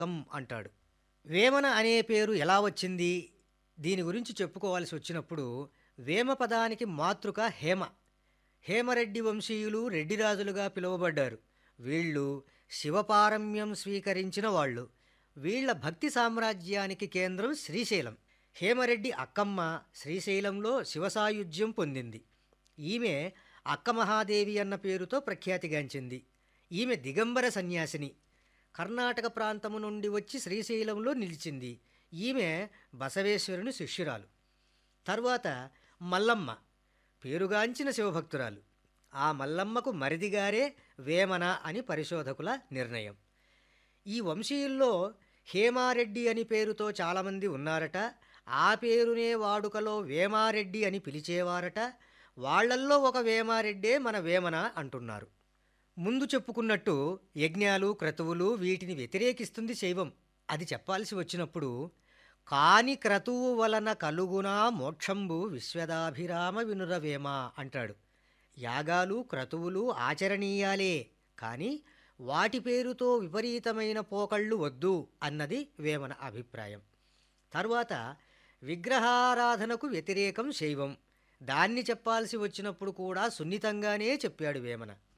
కం అంటాడు వేమన అనే పేరు ఎలా వచ్చింది దీని గురించి చెప్పుకోవాల్సి వచ్చినప్పుడు వేమ పదానికి మాతృక హేమ హేమరెడ్డి వంశీయులు రెడ్డిరాజులుగా పిలువబడ్డారు వీళ్ళు శివపారమ్యం స్వీకరించిన వాళ్ళు వీళ్ళ భక్తి సామ్రాజ్యానికి కేంద్రం శ్రీశైలం హేమరెడ్డి అక్కమ్మ శ్రీశైలంలో శివసాయుధ్యం పొందింది ఈమె అక్క మహాదేవి అన్న పేరుతో ప్రఖ్యాతిగాంచింది ఈమె దిగంబర సన్యాసిని కర్ణాటక ప్రాంతము నుండి వచ్చి శ్రీశైలంలో నిలిచింది ఈమె బసవేశ్వరుని శిష్యురాలు తరువాత మల్లమ్మ పేరుగాంచిన శివభక్తురాలు ఆ మల్లమ్మకు మరిదిగారే వేమన అని పరిశోధకుల నిర్ణయం ఈ వంశీయుల్లో హేమారెడ్డి అని పేరుతో చాలామంది ఉన్నారట ఆ పేరునే వాడుకలో వేమారెడ్డి అని పిలిచేవారట వాళ్ళల్లో ఒక వేమారెడ్డే మన వేమన అంటున్నారు ముందు చెప్పుకున్నట్టు యజ్ఞాలు క్రతువులు వీటిని వ్యతిరేకిస్తుంది శైవం అది చెప్పాల్సి వచ్చినప్పుడు కాని క్రతువు వలన కలుగునా మోక్షంబు విశ్వదాభిరామ వినురవేమ అంటాడు యాగాలు క్రతువులు ఆచరణీయాలే కానీ వాటి పేరుతో విపరీతమైన పోకళ్ళు వద్దు అన్నది వేమన అభిప్రాయం తర్వాత విగ్రహారాధనకు వ్యతిరేకం శైవం దాన్ని చెప్పాల్సి వచ్చినప్పుడు కూడా సున్నితంగానే చెప్పాడు వేమన